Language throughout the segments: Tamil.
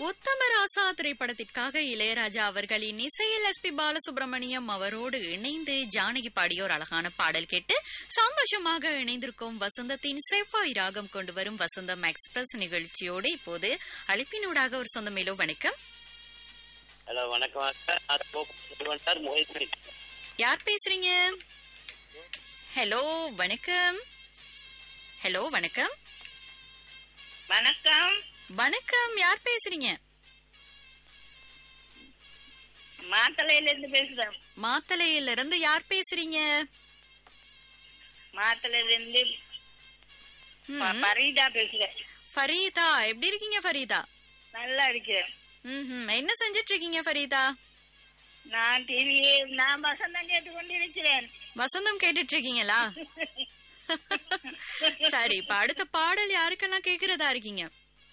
உத்தமராசா திரைப்படத்திற்காக இளையராஜா அவர்களின் இசையில் எஸ் பி பாலசுப்ரமணியம் அவரோடு இணைந்து ஜானகி பாடிய ஒரு அழகான பாடல் கேட்டு சந்தோஷமாக இணைந்திருக்கும் வசந்தத்தின் செவ்வாய் ராகம் கொண்டு வரும் வசந்தம் எக்ஸ்பிரஸ் நிகழ்ச்சியோடு இப்போது அழைப்பினூடாக ஒரு சொந்த மேலோ வணக்கம் ஹலோ வணக்கம் சார் நான் கோபுரம் சார் மோகித்ரி யார் பேசுறீங்க ஹலோ வணக்கம் ஹலோ வணக்கம் வணக்கம் வணக்கம் யார் பேசுறீங்க மாத்தளையில இருந்து பேசுறேன் மாத்தளையில இருந்து யார் பேசுறீங்க மாத்தளையில இருந்து ம். ப- பரீதா பேசுறேன் ஃபரீதா எப்படி இருக்கீங்க ஃபரீதா நல்லா இருக்கேன் ம்ஹும். என்ன செஞ்சிட்டு இருக்கீங்க ஃபரீதா நான் டிவி நான் வசந்தம் கேட்டு கொண்டிருக்கிறேன் வசந்தம் கேட்டுட்டு இருக்கீங்களா சரி இப்ப அடுத்த பாடல் யாருக்கெல்லாம் கேக்குறதா இருக்கீங்க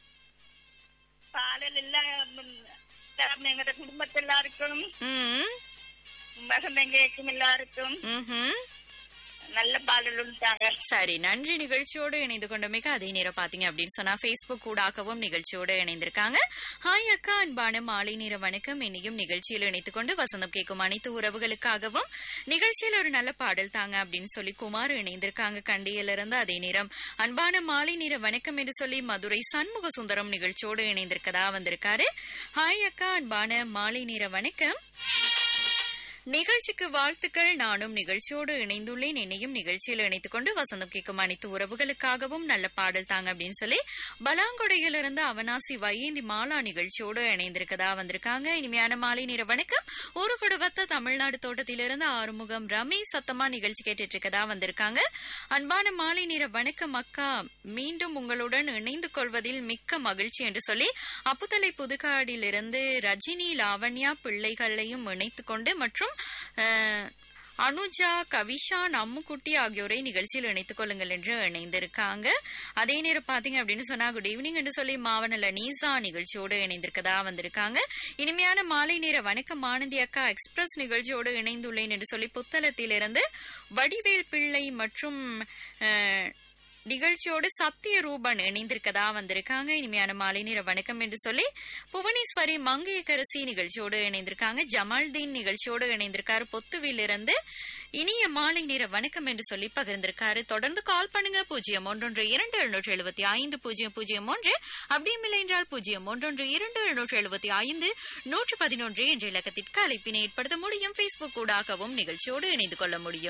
பாடல் எல்லாம் எங்கட குடும்பத்தில் எல்லாருக்கும் ம், வசந்தம் கேட்கும் எல்லாருக்கும் ம்ஹும். நல்ல பாடல் உண்டாங்க சரி நன்றி நிகழ்ச்சியோடு இணைந்து கொண்டமைக்கு அதே நேரம் பாத்தீங்க அப்படின்னு சொன்னா Facebook கூடாகவும் நிகழ்ச்சியோடு இணைந்திருக்காங்க ஹாய் அக்கா அன்பான மாலை நேர வணக்கம் இன்னையும் நிகழ்ச்சியில் இணைத்துக் கொண்டு வசந்தம் கேட்கும் அனைத்து உறவுகளுக்காகவும் நிகழ்ச்சியில் ஒரு நல்ல பாடல் தாங்க அப்படின்னு சொல்லி குமார் இணைந்திருக்காங்க கண்டியில இருந்து அதே நேரம் அன்பான மாலை நேர வணக்கம் என்று சொல்லி மதுரை சண்முக சுந்தரம் நிகழ்ச்சியோடு இணைந்திருக்கதா வந்திருக்காரு ஹாய் அக்கா அன்பான மாலை நேர வணக்கம் நிகழ்ச்சிக்கு வாழ்த்துக்கள் நானும் நிகழ்ச்சியோடு இணைந்துள்ளேன் என்னையும் நிகழ்ச்சியில் இணைத்துக் கொண்டு வசந்தம் கேட்கும் அனைத்து உறவுகளுக்காகவும் நல்ல பாடல் தாங்க அப்படின்னு சொல்லி பலாங்கொடையிலிருந்து அவனாசி வையேந்தி மாலா நிகழ்ச்சியோடு இணைந்திருக்கதா வந்திருக்காங்க இனிமையான மாலை நேர வணக்கம் ஒரு குடும்பத்த தமிழ்நாடு தோட்டத்திலிருந்து ஆறுமுகம் ரமேஷ் சத்தமா நிகழ்ச்சி கேட்டுட்டு இருக்கதா வந்திருக்காங்க அன்பான மாலை நேர வணக்கம் அக்கா மீண்டும் உங்களுடன் இணைந்து கொள்வதில் மிக்க மகிழ்ச்சி என்று சொல்லி அப்புத்தலை புதுக்காடிலிருந்து ரஜினி லாவண்யா பிள்ளைகளையும் இணைத்துக் கொண்டு மற்றும் அஹ், அனுஜா கவிஷா நம்முக்குட்டி ஆகியோரை நிகழ்ச்சியில் இணைத்துக் கொள்ளுங்கள் என்று இணைந்திருக்காங்க அதே நேரம் பாத்தீங்க அப்படின்னு சொன்னா குட் ஈவினிங் என்று சொல்லி மாவனல நீசா நிகழ்ச்சியோடு இணைந்திருக்கதா வந்திருக்காங்க இனிமையான மாலை நேர வணக்கம் ஆனந்தி அக்கா எக்ஸ்பிரஸ் நிகழ்ச்சியோடு இணைந்துள்ளேன் என்று சொல்லி புத்தளத்திலிருந்து வடிவேல் பிள்ளை மற்றும் அஹ், நிகழ்ச்சியோடு சத்திய ரூபன் இணைந்திருக்கதா வந்திருக்காங்க இனிமையான மாலை நேர வணக்கம் என்று சொல்லி புவனேஸ்வரி மங்கையக்கரசி நிகழ்ச்சியோடு இணைந்திருக்காங்க ஜமால்தீன் நிகழ்ச்சியோடு இணைந்திருக்காரு பொத்துவிலிருந்து இனிய மாலை நேர வணக்கம் என்று சொல்லி பகிர்ந்திருக்காரு தொடர்ந்து கால் பண்ணுங்க பூஜ்ஜியம் ஒன்றொன்று இரண்டு எழுநூற்று எழுபத்தி ஐந்து பூஜ்ஜியம் பூஜ்ஜியம் ஒன்று அப்படியும் இல்லை என்றால் பூஜ்ஜியம் ஒன்றொன்று இரண்டு எழுநூற்று எழுபத்தி ஐந்து நூற்று பதினொன்று என்ற இலக்கத்திற்கு அழைப்பினை ஏற்படுத்த முடியும் பேஸ்புக் ஊடாகவும் நிகழ்ச்சியோடு இணைந்து கொள்ள முடியும்